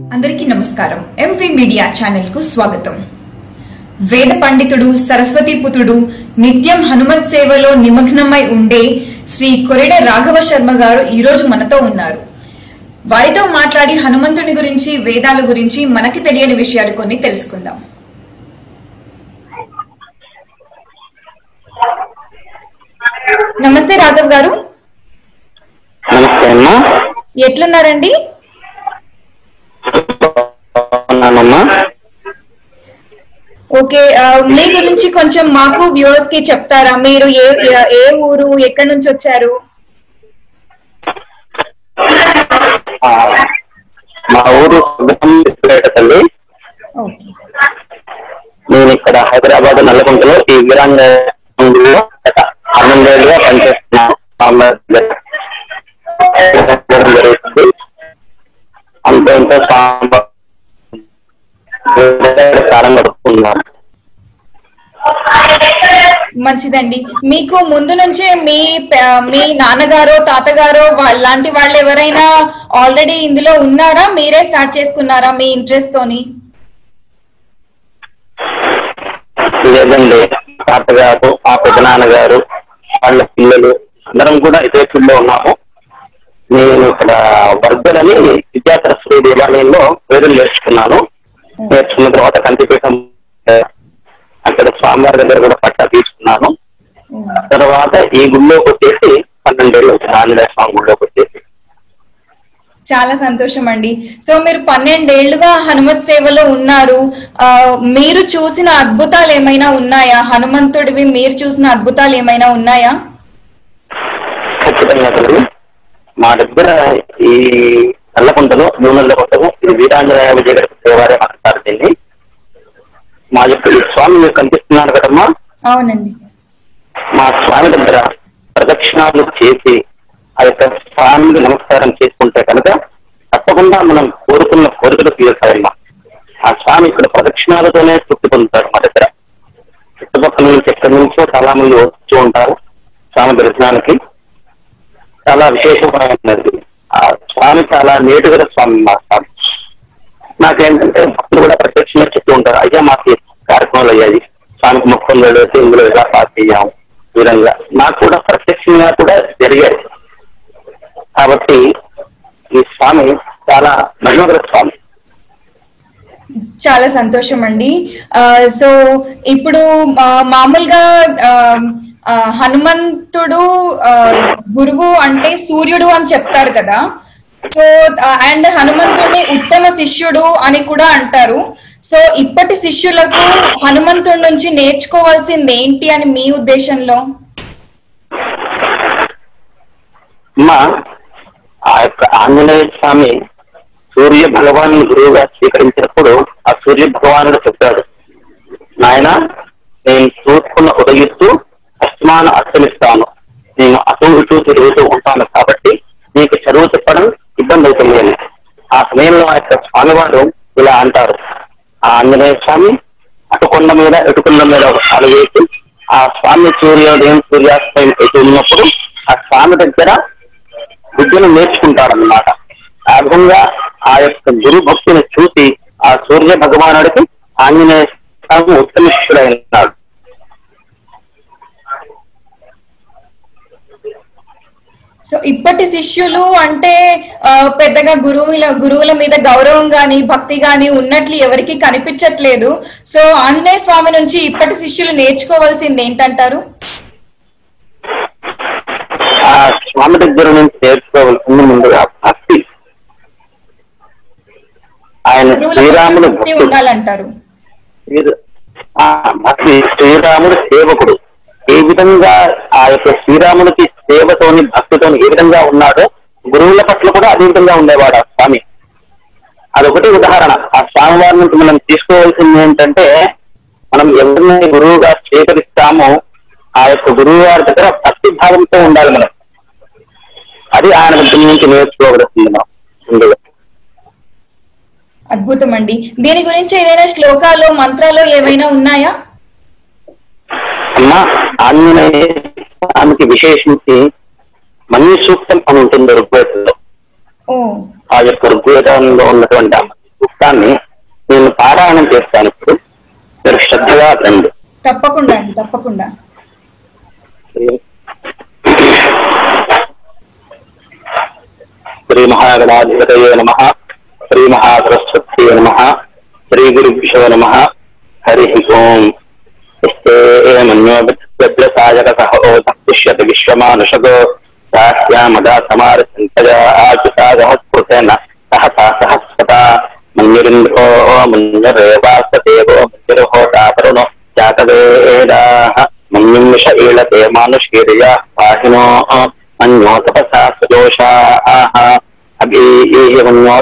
అందరికీ నమస్కారం MV media channel కు స్వాగతం వేద పండితుడు సరస్వతి పుత్రుడు నిత్యం హనుమత్ సేవలో నిమగ్నమై ఉండే శ్రీ కొరెడ రాఘవ శర్మ గారు ఈ రోజు మనతో ఉన్నారు వారితో మాట్లాడి హనుమంతుని గురించి వేదాల గురించి మనకి తెలియని విషయాలు కొన్ని తెలుసుకుందాం నమస్తే రాఘవ్ గారు నమస్తే అమ్మా ఎట్లున్నారండి ఉన్నానమ్మా ఓకే ఆ, మీ గురించి కొంచెం మాకు వ్యూవర్స్ కి చెప్తారా మీరు ఏ ఏ ఊరు ఎక్కడి నుంచి వచ్చారు ఆ, మా ఊరు సుబ్రహ్మణ్యపేట తల్లి ఓకే నేను ఇక్కడ హైదరాబాద్ నల్లకుంటలో ఈ వీరాంగంలో గత పన్నెండేళ్ళుగా పనిచేస్తున్నాను స్వామి దగ్గర. జరుగుతుంది అంత ఇంత స్వామి కాలం గడుపుతున్నాను మంచిదండి మీకు ముందు నుంచే మీ ప- మీ నాన్నగారో తాతగారో వాళ్ళ వాళ్ళు ఎవరైనా ఆల్రెడీ ఇందులో ఉన్నారా మీరే స్టార్ట్ చేసుకున్నారా మీ ఇంట్రెస్ట్ తోని లేదండి తాతగారు మా పెద్దనాన్నగారు వాళ్ళ పిల్లలు అందరం కూడా ఇదే ఫీల్డ్ ఉన్నాము నేను ఇక్కడ వర్గలని విద్యాసరస్వతి దేవాలయంలో వేరులు నేర్చుకున్నాను నేర్చుకున్న తర్వాత కంటిపీఠం ఆ, అక్కడ స్వామివారి దగ్గర కూడా పట్టా తీసుకున్నాను తర్వాత ఈ గుళ్ళోకి వచ్చేసి పన్నెండేళ్ళు వచ్చిన ఆంజనేయ స్వామి గుళ్ళోకి వచ్చేసి చాలా సంతోషం అండి సో మీరు పన్నెండేళ్లుగా హనుమత్ సేవలో ఉన్నారు ఆ, మీరు చూసిన అద్భుతాలు ఏమైనా ఉన్నాయా హనుమంతుడివి మీరు చూసిన అద్భుతాలు ఏమైనా ఉన్నాయా ఖచ్చితంగా అసలు మా దగ్గర ఈ నల్లకుంటలో నూనెల కొట్టము ఇది వీరాంజనేయ విజయ దేవాలయం అంటారు దీన్ని మా యొక్క ఈ స్వామి మీకు కనిపిస్తున్నాడు కదమ్మా అవునండి మా స్వామి దగ్గర ప్రదక్షిణాలు చేసి ఆ యొక్క స్వామికి నమస్కారం చేసుకుంటే కనుక తప్పకుండా మనం కోరుకున్న కోరికలు తీరుతాయమ్మా ఆ స్వామి ఇక్కడ ప్రదక్షిణాలతోనే తృప్తి పొందుతారు మా దగ్గర చుట్టుపక్కల నుంచి ఎక్కడి నుంచో చాలా మంది వస్తూ ఉంటారు స్వామి దర్శనానికి చాలా విశేషమైనది ఆ స్వామి చాలా నేటుగా స్వామి మా స్వామి నాకేంటంటే భక్తులు కూడా ప్రత్యక్షంగా చెప్తూ ఉంటారు అయ్యా మాకు కార్యక్రమాలు అయ్యాయి స్వామికి మొక్కలు వెళ్ళేసి ఇందులో ఇలా పాస్ చేయాం ఈ విధంగా నాకు కూడా ప్రత్యక్షంగా కూడా జరిగాయి కాబట్టి ఈ స్వామి చాలా మహిమగల స్వామి చాలా సంతోషం అండి ఆ, సో ఇప్పుడు ఆ, మామూలుగా ఆ, ఆ, హనుమంతుడు ఆ, గురువు అంటే సూర్యుడు అని చెప్తారు కదా సో అండ్ హనుమంతుడిని ఉత్తమ శిష్యుడు అని కూడా అంటారు సో ఇప్పటి శిష్యులకు హనుమంతుడి నుంచి నేర్చుకోవాల్సింది ఏంటి అని మీ ఉద్దేశంలో అమ్మ ఆ యొక్క ఆంజనేయ స్వామి సూర్య భగవాను గురువుగా స్వీకరించినప్పుడు ఆ సూర్య భగవానుడు చెప్పాడు నాయన నేను తూర్పున ఉదయిస్తూ అస్తమాన అస్తమిస్తాను నేను అటు ఇటు తిరుగుతూ ఉంటాను కాబట్టి నీకు చదువు చెప్పడం ఇబ్బంది అవుతుంది అని ఆ సమయంలో ఆ యొక్క స్వామివారు ఇలా అంటారు ఆ ఆంజనేయ స్వామి అటుకొండ మీద ఇటుకొండ మీద ఒక కాలు వేసి ఆ స్వామి సూర్యోదయం సూర్యాస్తమయం ఎటు ఉన్నప్పుడు ఆ స్వామి దగ్గర విద్యను నేర్చుకుంటాడన్నమాట ఆ విధంగా ఆ యొక్క గురు భక్తిని చూసి ఆ సూర్య భగవానుడికి ఆంజనేయ స్వామి ఉత్తమిష్ఠుడైనాడు సో ఇప్పటి శిష్యులు అంటే ఆ, పెద్దగా గురువుల గురువుల మీద గౌరవం గాని భక్తి గాని ఉన్నట్లు ఎవరికి కనిపించట్లేదు సో ఆంజనేయ స్వామి నుంచి ఇప్పటి శిష్యులు నేర్చుకోవాల్సింది ఏంటంటారు ఆ స్వామి దగ్గర నుంచి నేర్చుకోవాల్సింది ముందుగా భక్తి ఆయన గురువుల శ్రీరాముడు భక్తి భక్తుడు ఉండాలంటారు శ్రీ- ఆ భక్తి శ్రీరాముడు సేవకుడు ఏ విధంగా ఆ యొక్క శ్రీరాముడికి సేవతోని భక్తితోని ఏ విధంగా ఉన్నాడో గురువుల పట్ల కూడా అదే విధంగా ఉండేవాడు ఆ స్వామి అదొకటి ఉదాహరణ ఆ స్వామి వారి నుంచి మనం తీసుకోవాల్సింది ఏంటంటే మనం ఎవరిని గురువుగా స్వీకరిస్తామో ఆ యొక్క గురువు వారి దగ్గర భక్తి భావంతో ఉండాలి మనం అది ఆయన దగ్గర నుంచి నేర్చుకోవలసింది మనం ముందుగా అద్భుతం అండి దీని గురించి ఏదైనా శ్లోకాలు మంత్రాలు ఏమైనా ఉన్నాయా అమ్మ ఆంజనేయ స్వామికి విశేషించి మన్య సూక్తం అని ఉంటుంది ఋగ్వేదంలో ఓ ఆ యొక్క ఋగ్వేదంలో ఉన్నటువంటి ఆ మన్య సూక్తాన్ని నేను పారాయణం చేస్తాను ఇప్పుడు మీరు శ్రద్ధగా రండి తప్పకుండా అండి తప్పకుండా శ్రీ మహాగణాధిపతయే నమ శ్రీ మహాసరస్వత్యే నమ శ్రీ గురుభ్యో నమ హరి ఓం మన్యోసాయక సహ ఓష్యత విశ్వమానుషగో సాహ్యామదా సమార సంతజా ఆచుసాగహస్పృతేన సహసా సహస్వత మన్యురింద్రో మన్యరేవాసదేవో మన్యుర్హోతాతరుణో జాతవేదాః మన్యుం విష ఈళతే మానుషీర్యా పాహినో మన్యో తపసా సుదోషాః అభీయమన్యో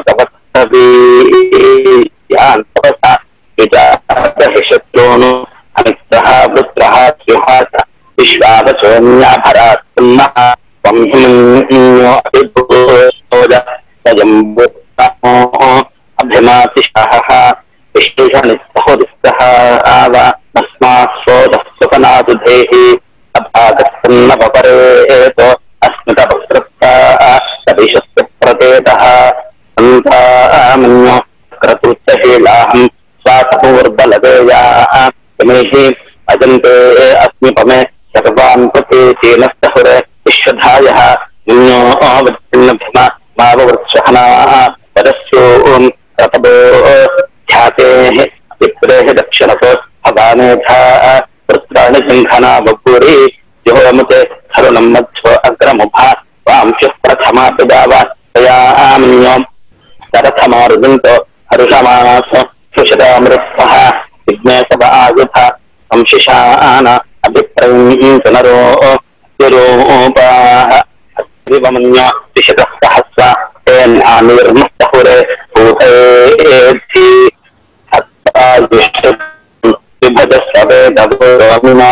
తపసీయాన్ తపసా విజాతహి శత్రూను అమిత్రః పుత్రः స్యుహాస విశ్వావచోన్యాభరాత్ బ్రహ్మః త్వం హిమన్యో అభిభూతోజ సజంబుత్తమో అభిమాతిషః విష్ణుషణిస్తహోదిస్తః ఆవ నస్మాస్వోదస్వపనాదు దేహి అభాగస్సన్నపరేతో అస్మితపసృప్తా సవిషస్య ప్రతేతః సంతామన్యో క్రతుచ్చశీలాహం స్వాసపూర్బలదేయా యమేహి అజంతే అస్మి పమే శతవాన్ ప్రతి చీనస్తహురే విశ్వధాయः నిన్యో వృత్తిన్నభిమ మావవృత్సహనాः పరస్యోం రతభో ఖ్యాతేः విప్రేः దక్షిణతో భవానేధా వృత్రాణి సింహనా బబ్బూరి యుహోముతే కరుణం మధ్వో అగ్రముభా వాంశుః ప్రథమా పిదావా తయామ్న్యోం సరథమారుదంతో హరుషమాస సుషదామృత్సహ విఘ్నేశవ ఆయుధ సంశిషాన అభిప్రయం పునరో తిరూపాః అస్త్రివమన్య త్రిశత సహస్ర తేనానిర్ముక్తహురే భూతేద్ధి హత్తాయుష్ట విభజ సవేదోమినా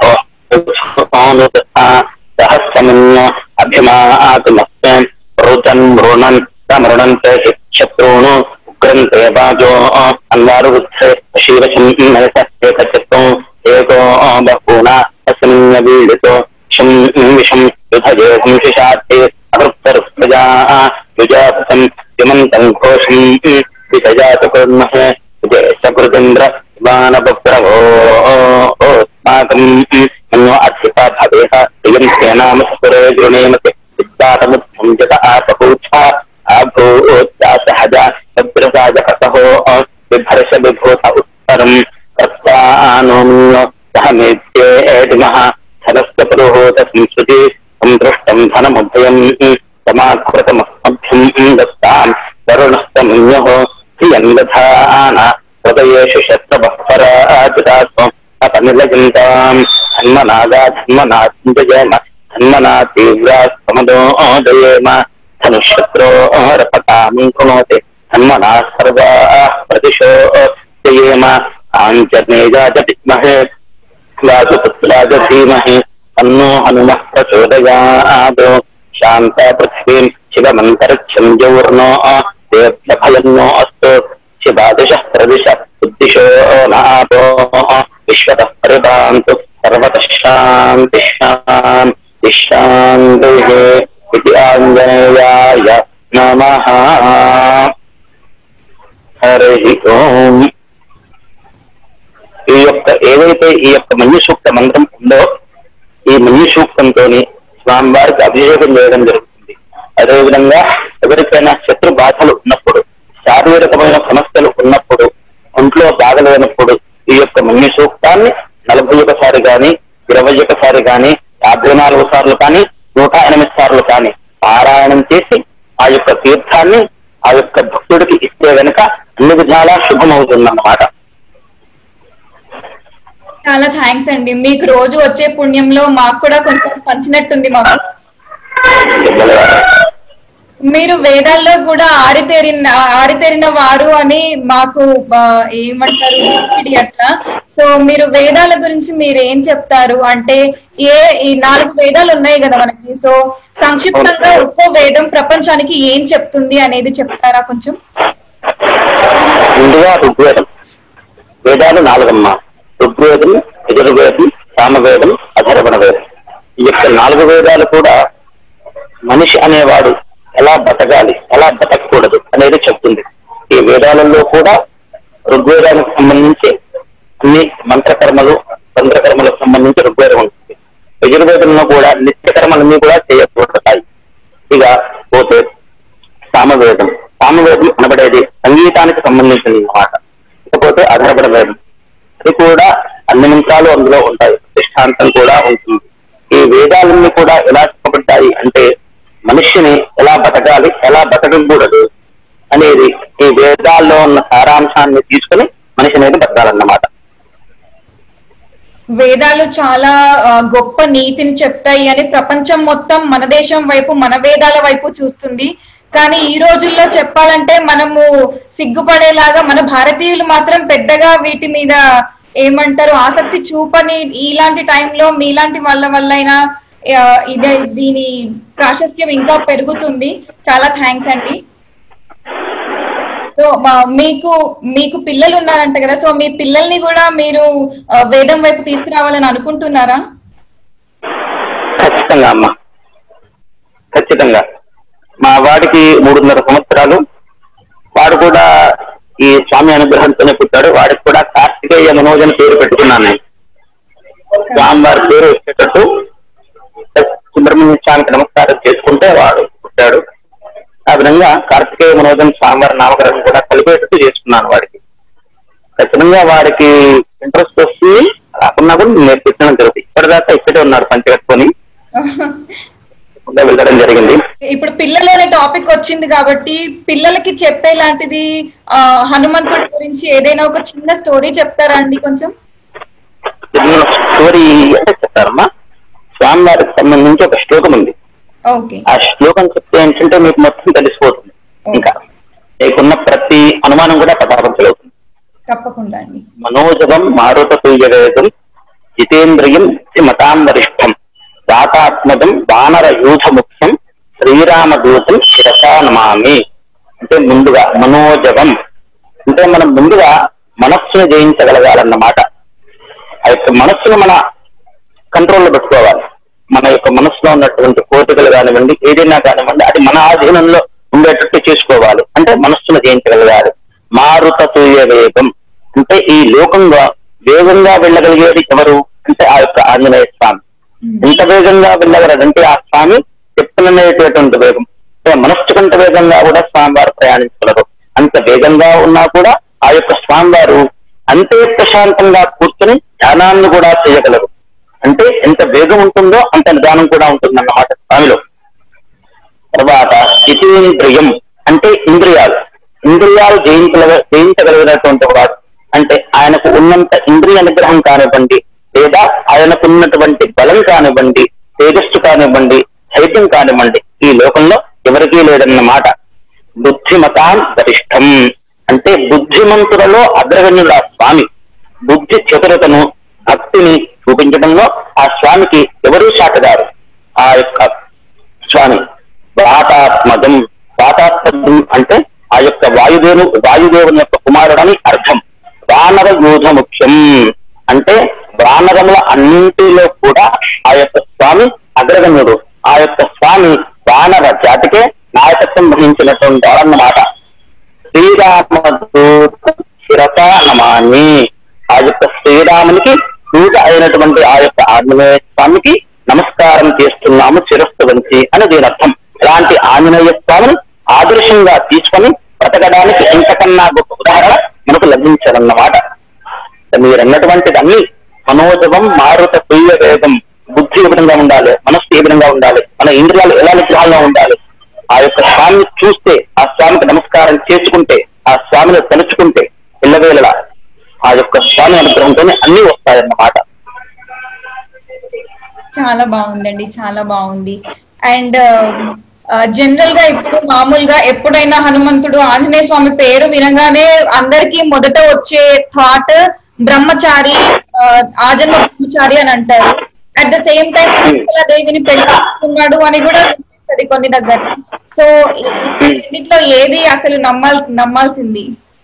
సహస్రమన్య అభిమాతుమస్మే రుచన్ మృణన్ సమృణంతే శత్రూను ఉగ్రంతే వాజో అన్వారు వృద్ధే శివశం ఏకచిత్తం ఏకో బహూన అస్మిన్య వీడితో శం విషం యుధజే సంశిషార్థే అహృప్తరుప్రజా యుజాపతం యుమంతం ఘోషం విజయాత కుర్మహే విజయచకృతేంద్ర వానభద్రవో ఓస్మాకం మన్యో అధిపా భవేహ ఇయం సేనామస్పురే గృణేమతే సిద్ధాతముత్తం జత ఆపకూఛా ఆభూత్యాసహజ భద్రసాజకసహో బిభర్ష విభూత ఉత్తరం తత్వానోమ్యో సహమేత్యేటిమః ధనస్య పురోహోత సంస్కృతి సందృష్టం ధనముభయం సమాకృతమభ్యం దత్తాం వరుణస్తమన్యో హియందధాన హృదయేషు శస్త్రబహ్వరాజితాత్వం అపనిలజంతాం ధన్మనాగా ధన్మనాజయేమ ధన్మనా తీవ్రా సమదోదయేమ ధనుశత్రోరపతాం కృణోతి ధన్మనా సర్వా ప్రదిశో జయేమ ఆంజనేయా చ విద్మహే రాజపుత్రాజ ధీమహి తన్నో హనుమః ప్రచోదయాద్ శాంత పృథ్వీం శివమంతరిక్షం జౌర్నో దేభ్యభయన్నో అస్తు శివాదిశ ప్రదిశ బుద్ధిశో నాతో విశ్వత పరిభాంతు సర్వత శాంతి శాంతి శాంతి ఇది ఆంజనేయాయ నమః హరి ఓం ఈ యొక్క ఏదైతే ఈ యొక్క మన్యు సూక్త మంత్రం ఉందో ఈ మన్యు సూక్తంతో స్వామివారికి అభిషేకం చేయడం జరుగుతుంది అదేవిధంగా ఎవరికైనా శత్రు బాధలు ఉన్నప్పుడు శారీరకమైన సమస్యలు ఉన్నప్పుడు ఒంట్లో బాగలేనప్పుడు ఈ యొక్క మన్యు సూక్తాన్ని నలభై ఒకసారి కానీ ఇరవై ఒకసారి కానీ యాభై నాలుగు సార్లు కానీ నూట ఎనిమిది సార్లు కానీ పారాయణం చేసి ఆ యొక్క తీర్థాన్ని ఆ యొక్క భక్తుడికి ఇస్తే వెనుక అన్ని విధాలా శుభమవుతుందన్నమాట చాలా థ్యాంక్స్ అండి మీకు రోజు వచ్చే పుణ్యంలో మాకు కూడా కొంచెం పంచినట్టుంది మాకు మీరు వేదాల్లో కూడా ఆరితేరిన ఆరితేరిన వారు అని మాకు ఆ, ఏమంటారు వినికిడి అట్లా సో మీరు వేదాల గురించి మీరు ఏం చెప్తారు అంటే ఏ ఈ నాలుగు వేదాలు ఉన్నాయి కదా మనకి సో సంక్షిప్తంగా ఒక్కో వేదం ప్రపంచానికి ఏం చెప్తుంది అనేది చెప్తారా కొంచెం ముందుగా ఋగ్వేదం వేదాలు నాలుగమ్మ ఋగ్వేదం యజుర్వేదం సామవేదం అధర్వణ వేదం ఈ యొక్క నాలుగు వేదాలు కూడా మనిషి అనేవాడు ఎలా బతకాలి ఎలా బతకూడదు అనేది చెప్తుంది ఈ వేద వేదాలలో కూడా ఋగ్వేదానికి సంబంధించి అన్ని మంత్రకర్మలు తంత్రకర్మలకు సంబంధించి ఋగ్వేదం ఉంటుంది యజుర్వేదంలో కూడా నిత్యకర్మలన్నీ కూడా చేయబడతాయి ఇక పోతే సామవేదం సామవేదం అనబడేది సంగీతానికి సంబంధించింది అన్నమాట ఇకపోతే అధర్వణ వేదం అది కూడా అన్ని మంత్రాలు అందులో ఉంటాయి దృష్టాంతం కూడా ఉంటుంది ఈ వేదాలన్నీ కూడా ఎలా చెప్పబడ్డాయి అంటే మనిషిని ఎలా బతకాలి ఎలా బతకకూడదు అనేది ఈ వేదాల్లో ఉన్న సారాంశాన్ని తీసుకుని మనిషి అనేది బతకాలన్నమాట వేదాలు చాలా ఆ, గొప్ప నీతిని చెప్తాయి అని ప్రపంచం మొత్తం మన దేశం వైపు మన వేదాల వైపు చూస్తుంది కానీ ఈ రోజుల్లో చెప్పాలంటే మనము సిగ్గుపడేలాగా మన భారతీయులు మాత్రం పెద్దగా వీటి మీద ఏమంటారు ఆసక్తి చూపని ఇలాంటి టైంలో మీలాంటి వాళ్ళ వల్ల అయినా ఆ, ఇదే దీని ప్రాశస్త్యం ఇంకా పెరుగుతుంది చాలా థ్యాంక్స్ అండి సో మా- మీకు మీకు పిల్లలు ఉన్నారంట కదా సో మీ పిల్లల్ని కూడా మీరు ఆ, వేదం వైపు తీసుకురావాలని అనుకుంటున్నారా ఖచ్చితంగా అమ్మ ఖచ్చితంగా మా వాడికి మూడున్నర సంవత్సరాలు వాడు కూడా ఈ స్వామి అనుగ్రహంతోనే పుట్టాడు వాడికి కూడా కార్తికేయ మనోజన్ పేరు పెట్టుకున్నాను నేను స్వామివారి పేరు వచ్చేటట్టు సుబ్రహ్మణ్య స్వామికి నమస్కారం చేసుకుంటే వాడు పుట్టాడు ఆ విధంగా కార్తికేయ మనోజన్ స్వామివారి నామకరణం కూడా కలిపేటట్టు చేసుకున్నాను వాడికి ఖచ్చితంగా వాడికి ఇంట్రెస్ట్ వస్తుంది రాకున్నా కూడా నేను నేర్పించడం జరుగుతుంది ఇప్పటిదాకా ఇక్కడే ఉన్నాడు పంచి కట్టుకొని వెళ్ళడం జరిగింది ఇప్పుడు పిల్లలు అనే టాపిక్ వచ్చింది కాబట్టి పిల్లలకి చెప్పేలాంటిది ఆ, హనుమంతుడి గురించి ఏదైనా ఒక చిన్న స్టోరీ చెప్తారా అండి కొంచెం చిన్న స్టోరీ అంటే చెప్తారమ్మా స్వామివారికి సంబంధించి ఒక శ్లోకం ఉంది ఓకే ఆ శ్లోకం చెప్తే ఏంటంటే మీకు మొత్తం తెలిసిపోతుంది ఇంకా మీకున్న ప్రతి అనుమానం కూడా పదార్థమవుతుంది తప్పకుండా అండి మనోజవం మారుత తుల్యవేదం జితేంద్రియం మతాం వరిష్టం దాతాత్మజం వానర యూథ ముఖ్యం శ్రీరామదూతం శిరసా నమామి అంటే ముందుగా మనోజవం అంటే మనం ముందుగా మనస్సును జయించగలగాలన్నమాట ఆ యొక్క మనస్సును మన కంట్రోల్లో పెట్టుకోవాలి మన యొక్క మనసులో ఉన్నటువంటి కోరికలు కానివ్వండి ఏదైనా కానివ్వండి అది మన ఆధీనంలో ఉండేటట్టు చేసుకోవాలి అంటే మనస్సును జయించగలగాలి మారుత తూయ వేగం అంటే ఈ లోకంగా వేగంగా వెళ్ళగలిగేది ఎవరు అంటే ఆ యొక్క ఆంజనేయ స్వామి ఎంత వేగంగా వెళ్ళగలడంటే ఆ స్వామి చెప్తున్నటువంటి వేగం అంటే మనస్సు కంటే వేగంగా కూడా స్వామివారు ప్రయాణించగలరు అంత వేగంగా ఉన్నా కూడా ఆ యొక్క స్వామివారు అంతే ప్రశాంతంగా కూర్చొని ధ్యానాన్ని కూడా చేయగలరు అంటే ఎంత వేగం ఉంటుందో అంత నిదానం కూడా ఉంటుందన్నమాట స్వామిలో తర్వాత జితేంద్రియం అంటే ఇంద్రియాలు ఇంద్రియాలు జయించగల జయించగలిగినటువంటి వాడు అంటే ఆయనకు ఉన్నంత ఇంద్రియ నిగ్రహం కానివ్వండి లేదా ఆయనకు ఉన్నటువంటి బలం కానివ్వండి తేజస్సు కానివ్వండి ధైర్యం కానివ్వండి ఈ లోకంలో ఎవరికీ లేదన్నమాట బుద్ధిమతాం గరిష్టం అంటే బుద్ధిమంతులలో అగ్రగణ్యుడు ఆ స్వామి బుద్ధి చతురతను భక్తిని చూపించడంలో ఆ స్వామికి ఎవరూ సాటగారు ఆ యొక్క స్వామి వాతాత్మజం వాతాత్మజం అంటే ఆ యొక్క వాయుదేవు వాయుదేవుని యొక్క కుమారుడని అర్థం వానర యూధ ముఖ్యం అంటే వానరముల అన్నింటిలో కూడా ఆ యొక్క స్వామి అగ్రగణ్యుడు ఆ యొక్క స్వామి వానర జాతికే నాయకత్వం వహించినటువంటి వాడన్నమాట శ్రీరామదూత శిరస నమాని ఆ యొక్క శ్రీరామునికి దూత అయినటువంటి ఆ యొక్క ఆంజనేయ స్వామికి నమస్కారం చేస్తున్నాము శిరస్సు వంచి అని దీని అర్థం ఇలాంటి ఆంజనేయ స్వామిని ఆదర్శంగా తీసుకొని బ్రతకడానికి ఇంతకన్నా గొప్ప ఉదాహరణ మనకు లభించదన్నమాట మీరు అన్నటువంటిది అన్ని మనోజవం మారుత తుల్య వేగం బుద్ధి ఏ విధంగా ఉండాలి మనస్సు ఏ విధంగా ఉండాలి మన ఇంద్రియాలు ఎలా నిగ్రహంగా ఉండాలి ఆ యొక్క స్వామిని చూస్తే ఆ స్వామికి నమస్కారం చేసుకుంటే ఆ స్వామిని తలుచుకుంటే ఇళ్ళవేళలా ఆ యొక్క స్వామి అనుగ్రహంతోనే అన్ని వస్తాయన్నమాట చాలా బాగుందండి చాలా బాగుంది అండ్ జనరల్ గా ఇప్పుడు మామూలుగా ఎప్పుడైనా హనుమంతుడు ఆంజనేయ స్వామి పేరు వినగానే అందరికి మొదట వచ్చే థాట్ బ్రహ్మచారి ఆ, ఆజన్మ బ్రహ్మచారి అని అంటారు అట్ ద సేమ్ టైం దేవిని పెళ్లి చేసుకున్నాడు అని కూడా అనిపిస్తది కొన్ని దగ్గర సో రెండిట్లో ఏది అసలు నమ్మాల్ నమ్మాల్సింది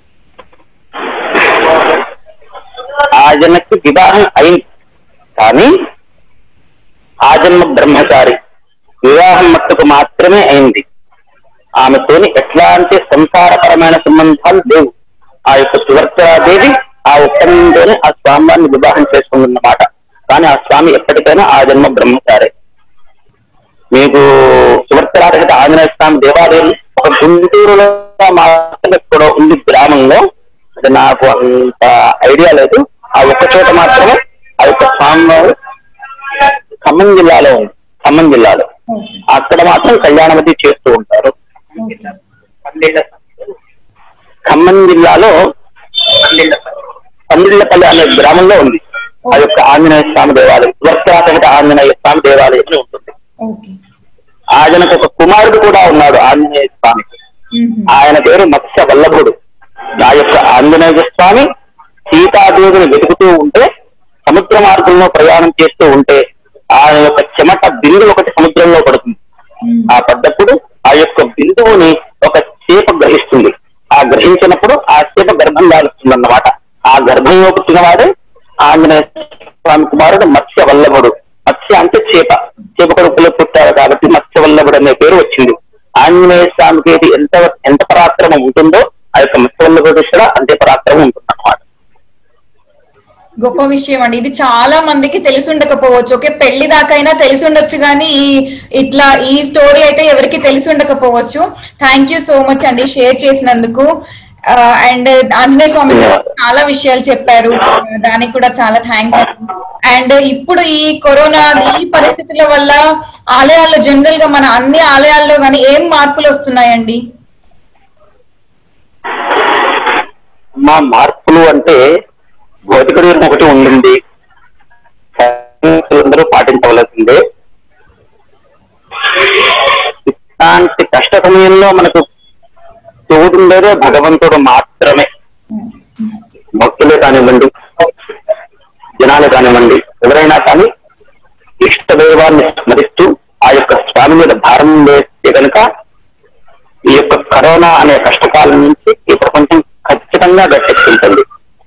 ఆ జన్మకి వివాహం అయింది కానీ ఆ జన్మ బ్రహ్మచారి వివాహం మట్టుకు మాత్రమే అయింది ఆమెతోని ఎట్లాంటి సంసారపరమైన సంబంధాలు లేవు ఆ యొక్క సువర్చాదేవి ఆ ఒప్పందంతోనే ఆ స్వామివారిని వివాహం చేసుకుందన్నమాట కానీ ఆ స్వామి ఎప్పటికైనా ఆ జన్మ బ్రహ్మచారే మీకు సువర్చరాటగత ఆంజనేయ స్వామి దేవాలయం ఒక గుంటూరులో మాత్రం ఎక్కడో ఉంది గ్రామంలో అది నాకు అంత ఐడియా లేదు ఆ ఒక్క చోట మాత్రమే ఆ యొక్క స్వామివారు ఖమ్మం జిల్లాలో ఉంది ఖమ్మం జిల్లాలో ఓకే అక్కడ మాత్రం కళ్యాణమతి చేస్తూ ఉంటారు ఓకే ఖమ్మం జిల్లాలో పందిళ్ళపల్లి అనే గ్రామంలో ఉంది ఆ యొక్క ఆంజనేయ స్వామి దేవాలయం సువర్చరాటగత ఆంజనేయ స్వామి దేవాలయం అని ఉంటుంది ఓకే ఆయనకు ఒక కుమారుడు కూడా ఉన్నాడు ఆంజనేయ స్వామికి మ్మ్. ఆయన పేరు మత్స్య వల్లభుడు ఆ యొక్క ఆంజనేయ స్వామి సీతాదేవిని వెతుకుతూ ఉంటే సముద్ర మార్గంలో ప్రయాణం చేస్తూ ఉంటే ఆయన యొక్క చెమట బిందు ఒకటి సముద్రంలో పడుతుంది మ్మ్. ఆ పడ్డప్పుడు ఆ యొక్క బిందువుని ఒక చేప గ్రహిస్తుంది ఆ గ్రహించినప్పుడు ఆ చేప గర్భం దాలుస్తుంది అన్నమాట ఆ గర్భంలో పుట్టినవాడే ఆంజనేయ స్వామి కుమారుడు మత్స్య వల్లభుడు మత్స్య అంటే చేప చేప కడుపులో పుట్టారు కాబట్టి మత్స్య వల్లభుడు అనే పేరు వచ్చింది ఆంజనేయ స్వామికి ఇది ఎంత ఎంత పరాక్రమం ఉంటుందో ఆ యొక్క మత్స్య వల్లభుడు కూడా అంతే పరాక్రమం ఉంటుంది అన్నమాట గొప్ప విషయం అండి ఇది చాలా మందికి తెలిసి ఉండకపోవచ్చు ఓకే పెళ్లి దాకైనా తెలిసి ఉండొచ్చు కానీ ఈ ఇట్లా ఈ స్టోరీ అయితే ఎవరికి తెలిసి ఉండకపోవచ్చు థ్యాంక్ యూ సో మచ్ అండి షేర్ చేసినందుకు అండ్ ఆంజనేయ స్వామి గురించి చాలా విషయాలు చెప్పారు దానికి కూడా చాలా థ్యాంక్స్ అండ్ ఇప్పుడు ఈ కరోనా ఈ పరిస్థితుల వల్ల ఆలయాల్లో జనరల్ గా మన అన్ని ఆలయాల్లో కానీ ఏం మార్పులు వస్తున్నాయండి మా మార్పులు అంటే భౌతిక దూరం ఒకటి ఉండింది అందరూ పాటించవలసిందే ఇలాంటి కష్ట సమయంలో మనకు తోడుండేదే భగవంతుడు మాత్రమే భక్తులే కానివ్వండి జనాలు కానివ్వండి ఎవరైనా కానీ ఇష్ట దైవాన్ని స్మరిస్తూ ఆ యొక్క స్వామి మీద భారం వేస్తే కనుక ఈ యొక్క కరోనా అనే కష్టకాలం నుంచి ఈ ప్రపంచం ఖచ్చితంగా గట్టెక్కించండి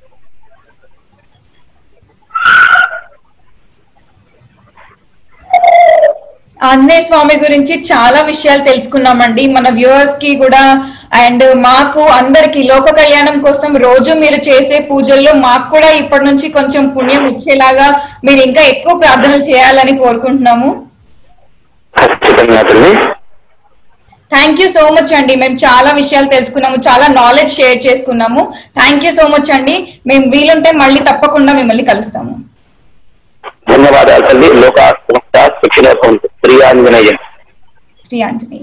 ఆంజనేయ స్వామి గురించి చాలా విషయాలు తెలుసుకున్నామండి మన వ్యూవర్స్ కి కూడా అండ్ మాకు అందరికి లోక కళ్యాణం కోసం రోజు మీరు చేసే పూజల్లో మాకు కూడా ఇప్పటి నుంచి కొంచెం పుణ్యం వచ్చేలాగా మీరు ఇంకా ఎక్కువ ప్రార్థనలు చేయాలని కోరుకుంటున్నాము ఖచ్చితంగా తల్లి థ్యాంక్ యూ సో మచ్ అండి మేము చాలా విషయాలు తెలుసుకున్నాము చాలా నాలెడ్జ్ షేర్ చేసుకున్నాము థ్యాంక్ యూ సో మచ్ అండి మేము వీలుంటే మళ్ళీ తప్పకుండా మిమ్మల్ని కలుస్తాము ధన్యవాదాలు తల్లి లోక సంస్థ శిక్షణ శ్రీ ఆంజనేయం శ్రీ ఆంజనేయ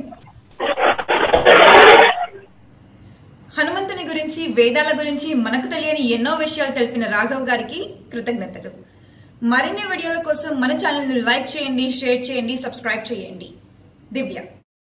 హనుమంతుని గురించి వేదాల గురించి మనకు తెలియని ఎన్నో విషయాలు తెలిపిన రాఘవ్ గారికి కృతజ్ఞతలు మరిన్ని వీడియోల కోసం మన ఛానల్ ని లైక్ చేయండి షేర్ చేయండి సబ్స్క్రైబ్ చేయండి దివ్య